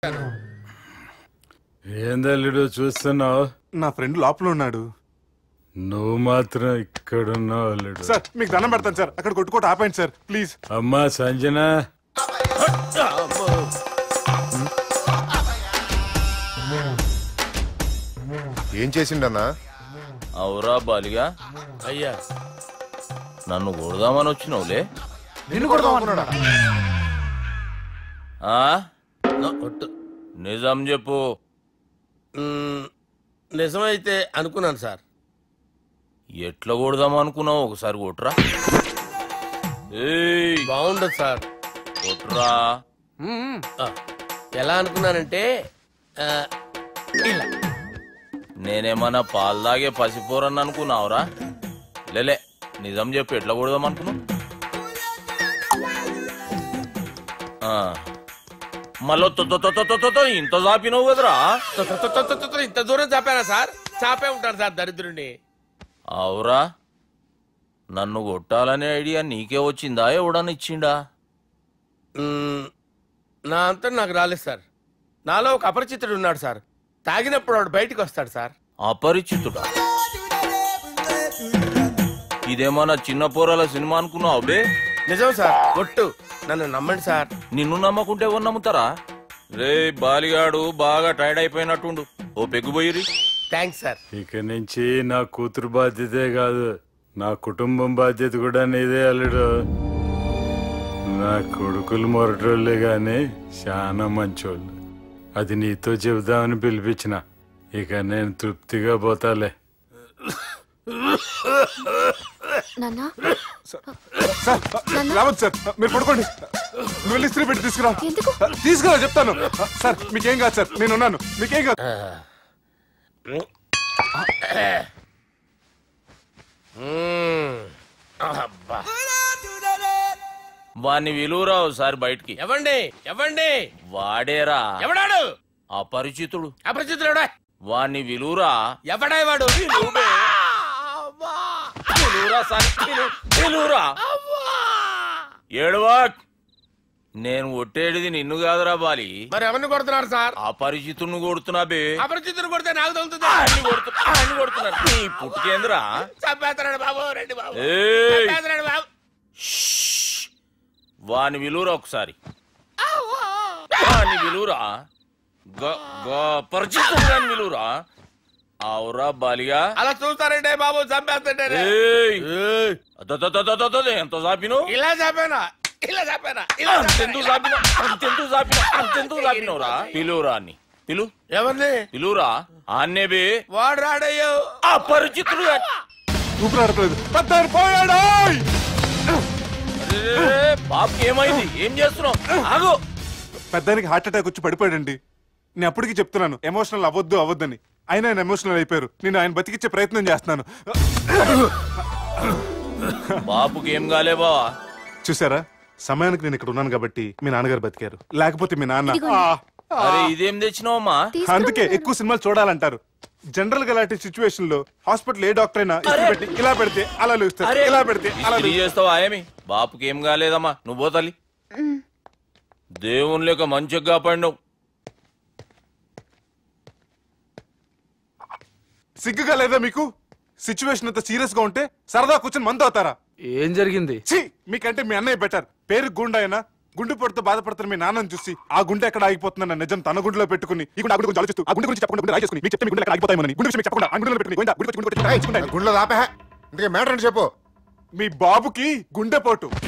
ఏందల్లుడు చూస్తున్నావు నా ఫ్రెండ్ లోపల ఉన్నాడు నువ్వు మాత్రం ఇక్కడున్నావు అల్లుడు సార్ మీకు దండం పెడతాను సార్ అక్కడ కొట్టుకోట ఆపండి సార్ ప్లీజ్ అమ్మా సంజన ఏం చేసిండన్నా అవురా బాలిగా అయ్యా నన్ను కొడదామని వచ్చినావులే నిన్ను కొడదాం ఆ ఒట్టు. నిజం చెప్పు మ్, నిజమైతే అనుకున్నాను సార్ ఎట్లా కొడదాం అనుకున్నావు ఒకసారి కొట్రా ఏయ్ బాగుండదు సార్ కొట్రా ఆ, ఎలా అనుకున్నానంటే ఆ, ఇలా నేనేమన్నా పాలు తాగే పసిపోరని అనుకున్నావురా లేలే నిజం చెప్పు ఎట్లా కొడదాం అనుకున్నావు ఆ. మళ్ళీ తొ- తొ- తొ- తొ- తొ- తొ- తొ ఇంత చాపినావు కదరా తొ- తొ- తొ- తొ- తొ- తొ- ఇంత దూరం చాపానా సార్ చాపే ఉంటాను సార్ దరిద్రుడిని అవురా నన్ను కొట్టాలనే ఐడియా నీకే వచ్చిందా ఎవడని ఇచ్చిండా మ్, నా అంతా నాకు రాలేదు సార్ నాలో ఒక అపరిచితుడు ఉన్నాడు సార్ తాగినప్పుడు వాడు బయటికి వస్తాడు సార్ అపరిచితుడా ఇదేమన్నా చిన్న పోరాల సినిమా అనుకున్నావు బే నిజం సార్ ఒట్టు నన్ను నమ్మండి సార్ నిన్ను నమ్మకుంటే ఎవరు నమ్ముతారా రే బాలిగాడు బాగా టైర్డ్ అయిపోయినట్టుండు ఓ పెగ్గుబోయిరి థ్యాంక్స్ సార్ ఇక నుంచి నా కూతురు బాధ్యతే కాదు నా కుటుంబం బాధ్యత కూడా నీదే అల్లుడు నా కొడుకులు మొరటోళ్ళే గాని చాలా మంచోళ్ళు అది నీతో చెబుదామని పిలిపించిన ఇక నేను తృప్తిగా పోతాలే నాన్న సార్ రావద్దు సార్ మీరు పడుకోండి నువ్వు వెళ్ళి ఇస్త్రీ పెట్టి తీసుకురా ఎందుకు తీసుకురా చెప్తాను సార్ మీకేం కాదు సార్ నేను ఉన్నాను మీకేం కాదు మ్, అబ్బా. వాణ్ణి విలువరా ఒకసారి బయటికి ఎవండి ఎవండి వాడేరా ఎవడాడు అపరిచితుడు అపరిచితుడు వాణ్ణి విలువరా ఎవడా వాడు విలువరా సార్ విలు- విలువరా ఏడవా నేను ఒట్టేడిది నిన్ను కాదురా బాలి మరి ఎవరిని కొడుతున్నారు సార్ అపరిచితుడిని కొడుతున్నా బే అపరిచితుడు కొడితే నాకు తగులుతుంది అన్ని కొడుతున్నా అన్ని కొడుతున్నారు నీ పుట్టుకేంద్రా చంపేస్తున్నాడు బాబు రండి బాబు ఏయ్ చంపేస్తున్నాడు బాబు వాని విలువరా ఒకసారి వాని విలువరా గ- గ- పరిచితుడు గాని విలువరా అవురా బాలిగా అలా చూస్తారంటే బాబు చంపేస్తుంటారు ఏయ్ అదదదదదదద, ఎంత చాపిను ఇలా చంపేనా ఇలా చంపేనా ఇలా అంతెందుకు చంపేనా? చాపిన అంతెందుకు చాపిన అంతెందుకు చాపినవురా పిలువురా అని పిలు ఎవరిని పిలువురా ఆన్నే బే వాడు రాడయ్యో అపరిచితుడు గాని. ఊపిరాడట్లేదు పెద్ద ఆయన పోయాడు అరే, బాబుకి ఏమైంది ఏం చేస్తున్నావు ఆగు పెద్దానికి హార్ట్ అటాక్ వచ్చి పడిపోయాడండి నేను అప్పటికి చెప్తున్నాను ఎమోషనల్ అవ్వద్దు అవ్వద్దని అయినా ఆయన ఎమోషనల్ అయిపోయారు నేను ఆయన బతికిచ్చే ప్రయత్నం చేస్తున్నాను బాబుకి ఏం కాలే బావా చూసారా సమయానికి నేను ఇక్కడ ఉన్నాను కాబట్టి మీ నాన్నగారు బతికారు లేకపోతే మీ నాన్న ఇదిగోండి. ఆ, అరే ఇదేం తెచ్చినావమ్మా అందుకే ఎక్కువ సినిమాలు చూడాలంటారు జనరల్ గా అలాంటి సిచ్యువేషన్ లో హాస్పిటల్ ఏ డాక్టర్ అయినా ఇస్త్రీ పెట్టి ఇలా పెడితే అలా లూస్తారు అరే ఇలా పెడితే అలా ఇస్త్రీ చేస్తావా ఏమి బాపుకి ఏం కాలేదమ్మా నువ్వు పోతల్లి దేవుని లేక మంచిగా కాపాడినావు సిగ్గుగా లేదా మీకు సిచ్యువేషన్ అంత సీరియస్ గా ఉంటే సరదా కూర్చొని మందు అవుతారా ఏం జరిగింది ఛీ మీకంటే మీ అన్నయ్య బెటర్ పేరు గుండె అయినా గుండె పొడితో బాధపడుతున్న మీ నాన్నని చూసి ఆ గుండె ఎక్కడ ఆగిపోతుందన్న నిజం తన గుండెలో పెట్టుకుని ఈ గుండె ఆ గుండె గురించి ఆలోచిస్తూ ఆ గుండె గురించి చెప్పకుండా గుండె రాజేసుకుని మీకు చెప్తే మీ గుండె ఎక్కడ ఆగిపోతాయని గుండె విషయం మీకు చెప్పకుండా ఆ గుండెలో పెట్టుకుని గుండె గుండె గుండె గుండె రాయించుకుంటాను. గుండెలో ఆపే ఇంతకీ మ్యాటర్ అని చెప్పు మీ బాబుకి గుండెపోటు